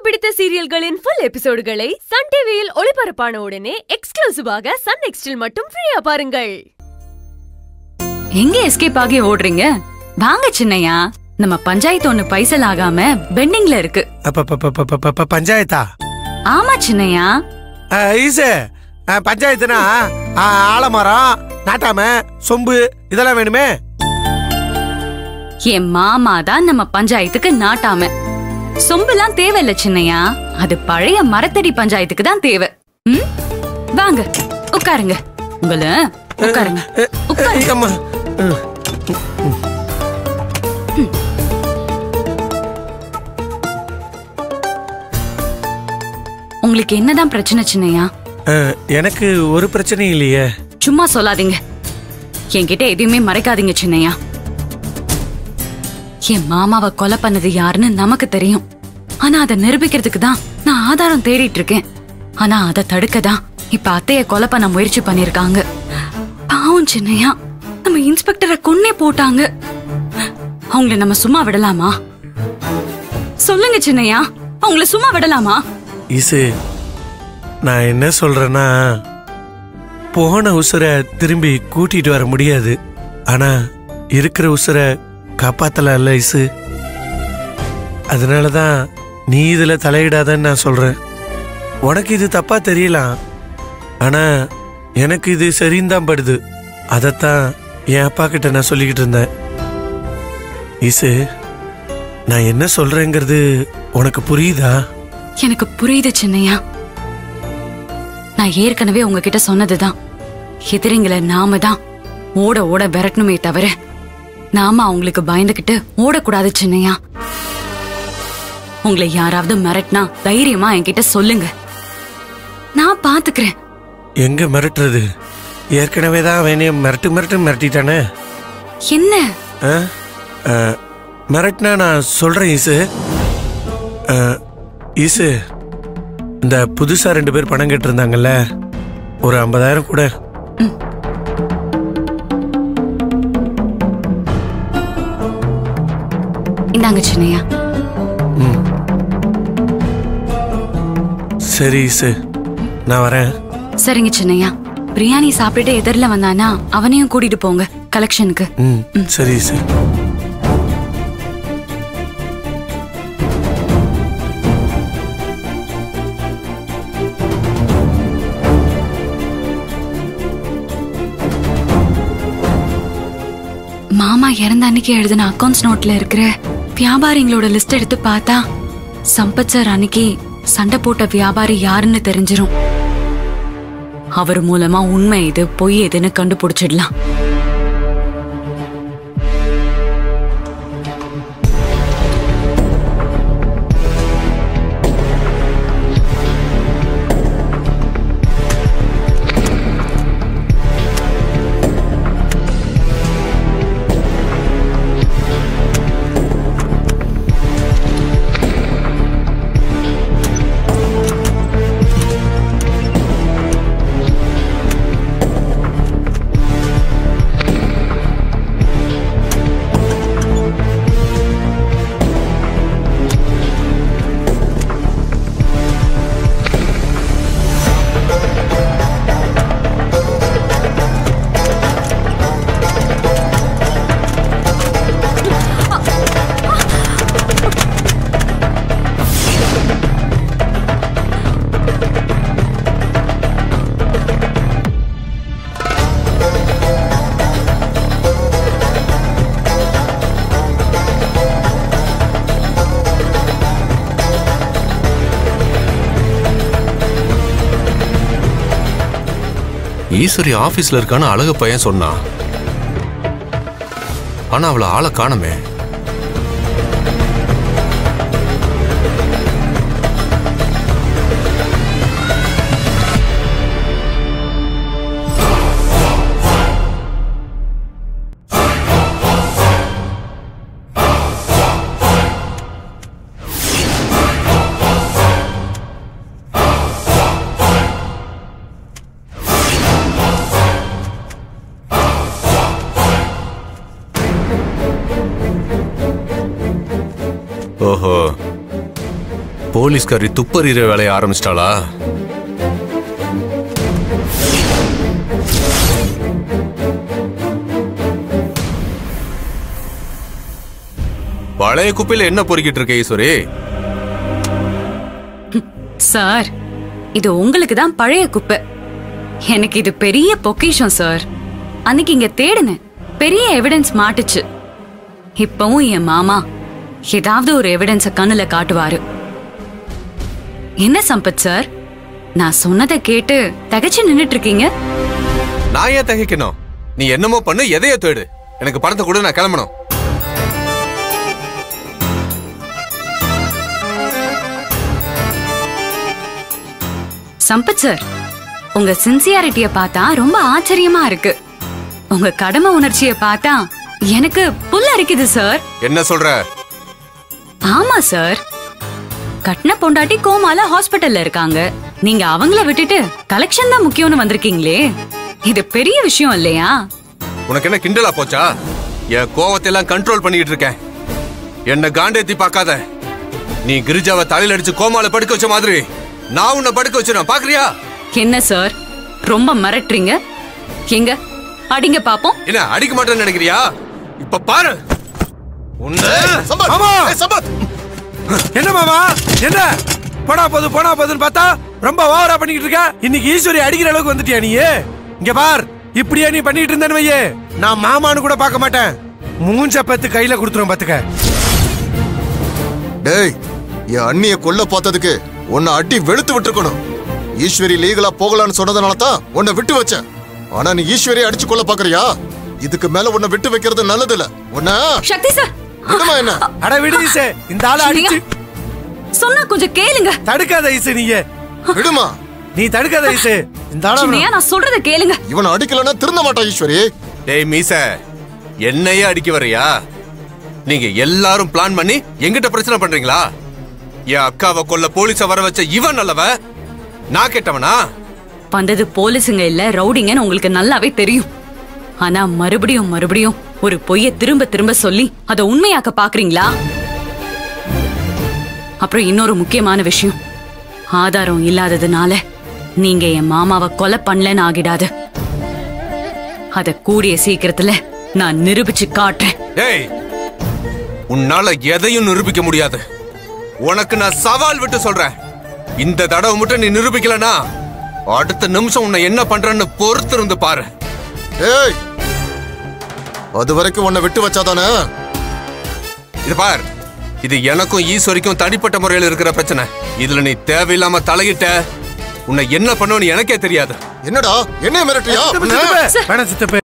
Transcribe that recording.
பிடித்த சீரியல்களின் full எபிசோடுகளை Sun டிவியில் ஒளிபரப்பான உடனே எக்ஸ்க்ளூசிவாக சன் நெக்ஸ்டில் மட்டும் ஃப்ரீயா பாருங்கள் எங்க எஸ்கேப் ஆகி ஓடுறீங்க வாங்க சின்னையா நம்ம பஞ்சாயத்து ஒண்ணு பைசல் ஆகாம பெண்டிங்ல இருக்கு அப்ப பஞ்சாயத்தா ஆமா சின்னையா ஈசு பஞ்சாயத்துனா ஆ, ஆலமரம் நாட்டாம சொம்பு இதெல்லாம் வேணுமே என் மாமா தான் நம்ம பஞ்சாயத்துக்கு நாட்டாம சொம்பெல்லாம் தேவையில்ல சின்னையா அது பழைய மரத்தடி பஞ்சாயத்துக்கு தான் தேவை ம்? வாங்க உட்காருங்க உங்கள உட்காருங்க உட்காருங்க அம்மா ம். உங்களுக்கு என்னதான் பிரச்சனை சின்னையா ஆ, எனக்கு ஒரு பிரச்சனையும் இல்லையே சும்மா சொல்லாதீங்க என்கிட்ட எதையுமே மறைக்காதீங்க சின்னையா என் மாமாவை கொலை பண்ணது யாருன்னு நமக்கு தெரியும் ஆனா அதை நிரூபிக்கிறதுக்கு தான் நான் ஆதாரம் தேடிட்டு இருக்கேன் ஆனா அதை தடுக்க தான் இப்ப அத்தைய கொலை பண்ண முயற்சி பண்ணிருக்காங்க பாவம் சின்னையா நம்ம இன்ஸ்பெக்டரை கொன்னே போட்டாங்க அவங்கள நம்ம சும்மா விடலாமா சொல்லுங்க சின்னையா அவங்கள சும்மா விடலாமா ஈசு நான் என்ன சொல்றேன்னா போன உசுரை திரும்பி கூட்டிட்டு வர முடியாது ஆனா இருக்கிற உசுரை காப்பாத்தலாம்ல இசு அதனால தான் நீ இதுல தலையிடாதன்னு நான் சொல்றேன் உனக்கு இது தப்பா தெரியலாம் ஆனா எனக்கு இது சரின்னு தான் படுது அதைத்தான் என் அப்பா கிட்ட நான் சொல்லிக்கிட்டு இருந்தேன் இசு நான் என்ன சொல்றேங்கிறது உனக்கு புரியுதா எனக்கு புரியுது சின்னையா நான் ஏற்கனவே உங்ககிட்ட சொன்னதுதான் எதிரிங்களை நாம தான் ஓட ஓட விரட்டணுமே தவிர நாம அவங்களுக்கு பயந்துகிட்டு ஓடக்கூடாது சின்னையா உங்களை யாராவது மிரட்டினா தைரியமா என்கிட்ட சொல்லுங்க நான் பாத்துக்கிறேன் எங்க மிரட்டுறது ஏற்கனவே தான் அவனே மிரட்டு மிரட்டு மிரட்டிட்டானே என்ன ஆ? ஆ, மிரட்டினா நான் சொல்றேன் ஈசு ஆ, ஈசு இந்த புதுசா ரெண்டு பேர் பணம் கேட்டிருந்தாங்கல்ல ஒரு ஐம்பதாயிரம் கூட இந்தாங்க சின்னையா சரி ஈசு நான் வரேன் சரிங்க சின்னையா பிரியாணி சாப்பிட்டுட்டு எதிரில வந்தானா அவனையும் கூட்டிட்டு போங்க கலெக்ஷனுக்கு ம் சரி ஈசு மாமா இறந்த அன்னைக்கு எழுதின அக்கவுண்ட்ஸ் நோட்ல இருக்கிற வியாபாரிங்களோட லிஸ்ட் எடுத்து பார்த்தா சம்பத் சார் அன்னைக்கு சண்டை போட்ட வியாபாரி யாருன்னு தெரிஞ்சிரும் அவர் மூலமா உண்மை இது பொய் எதுன்னு கண்டுபிடிச்சிடலாம் ஈஸ்வரி ஆபீஸ்ல இருக்கான்னு அழகு பையன் சொன்னான் ஆனா அவளை ஆளை காணமே போலீஸ்காரி துப்பறிகிற வேலையை ஆரம்பிச்சிட்டாளா பழைய குப்பையில என்ன பொறுக்கிட்டு இருக்க ஈஸ்வரி சார் இது உங்களுக்கு தான் பழைய குப்பை எனக்கு இது பெரிய பொக்கிஷம் சார் அன்னைக்கு இங்க தேடுனேன் பெரிய எவிடன்ஸ் மாட்டுச்சு இப்பவும் என் மாமா ஏதாவது ஒரு எவிடன்ஸ கண்ணுல காட்டுவாரு என்ன சம்பத் சார் நான் சொன்னதை கேட்டு தகச்சு நின்னுட்டு இருக்கீங்க நான் ஏன் தகைக்கணும் நீ என்னமோ பண்ணு எதையோ தேடு எனக்கு பணத்தை கூட நான் கிளம்பணும் சம்பத் சார் உங்க சின்சியாரிட்டிய பார்த்தா ரொம்ப ஆச்சரியமா இருக்கு உங்க கடமை உணர்ச்சிய பார்த்தா எனக்கு புல் அரிக்குது சார் என்ன சொல்ற ஆமா சார் கட்ன பொண்டாட்டி கோமால ஹாஸ்பிட்டல்ல இருக்காங்க நீங்க அவங்கள விட்டுட்டு கலெக்ஷன் தான் முக்கியம்னு வந்திருக்கீங்களே இது பெரிய விஷயம் இல்லையா உனக்கு என்ன கிண்டலா போச்சா என் கோவத்தை எல்லாம் கண்ட்ரோல் பண்ணிட்டு இருக்கேன் என்ன காண்டேத்தி பார்க்காத நீ கிரிஜாவை தலையில அடிச்சு கோமால படுக்க வச்ச மாதிரி நான் உன்னை படுக்க வச்சிருவேன் பாக்குறியா என்ன சார் ரொம்ப மிரட்டுறீங்க எங்க அடிங்க பாப்போம் என்ன அடிக்க மாட்டேன்னு நினைக்கிறியா இப்ப பாரு உன்னை சம்பத் மாமா! ஏய், சம்பத் என்ன மாமா என்ன போனா போது போனா போதுன்னு பார்த்தா ரொம்ப ஓவரா பண்ணிக்கிட்டு இருக்க இன்னைக்கு ஈஸ்வரி அடிக்கிற அளவுக்கு வந்துட்டியா நீ இங்க பார் இப்படியே நீ பண்ணிட்டு இருந்தேன்னு வையே நான் மாமான்னு கூட பார்க்க மாட்டேன் மூஞ்ச பத்து கையில கொடுத்துரும் பாத்துக்க டேய் என் அண்ணிய கொல்ல பார்த்ததுக்கு உன்னை அடி வெளுத்து விட்டுருக்கணும் ஈஸ்வரி லீகலா போகலான்னு சொன்னதுனால தான் உன்னை விட்டு வச்சேன் ஆனா நீ ஈஸ்வரி அடிச்சு கொல்ல பாக்குறியா இதுக்கு மேல உன்னை விட்டு வைக்கிறது நல்லது இல்ல உன்ன சக்தி சார் விடுமா என்ன அட விடு ஈசே இந்த ஆளை அடிச்சு சொன்னா கொஞ்சம் கேளுங்க தடுக்காத ஈசு நீங்க விடுமா நீ தடுக்காத ஈசு இந்த ஆளை சின்னையா நான் சொல்றத கேளுங்க இவனை அடிக்கலன்னா திருந்த மாட்டான் ஈஸ்வரி டேய் மீச என்னையே அடிக்க வர்றியா நீங்க எல்லாரும் பிளான் பண்ணி எங்கிட்ட பிரச்சனை பண்றீங்களா என் அக்காவை கொல்ல போலீஸ வர வச்ச இவன் நல்லவ நான் கெட்டவனா வந்தது போலீஸுங்க இல்ல ரவுடிங்கன்னு உங்களுக்கு நல்லாவே தெரியும் ஆனா மறுபடியும் மறுபடியும் ஒரு பொய்ய திரும்ப திரும்ப சொல்லி அத உண்மையாக்க பாக்குறீங்களா அப்புறம் இன்னொரு முக்கியமான விஷயம் ஆதாரம் இல்லாததுனால நீங்க என் மாமாவை கொலை பண்ணலன்னு ஆகிடாது அத கூடிய சீக்கிரத்துல நான் நிரூபிச்சு காட்டுறேன் டேய் உன்னால எதையும் நிரூபிக்க முடியாது உனக்கு நான் சவால் விட்டு சொல்றேன் இந்த தடவை மட்டும் நீ நிரூபிக்கலனா அடுத்த நிமிஷம் உன்னை என்ன பண்றேன்னு பொறுத்து இருந்து பாரு ஏய் அது வரைக்கும் உன்னை விட்டு வச்சாதானே இது பார் இது எனக்கும் ஈஸ்வரிக்கும் தனிப்பட்ட முறையில் இருக்கிற பிரச்சனை இதுல நீ தேவையில்லாம தலையிட்ட உன்னை என்ன பண்ணுன்னு எனக்கே தெரியாது என்னடா என்ன மிரட்டியா சித்தப்பு, உன்னை? சித்தப்பு. வேணாம் சித்தப்பு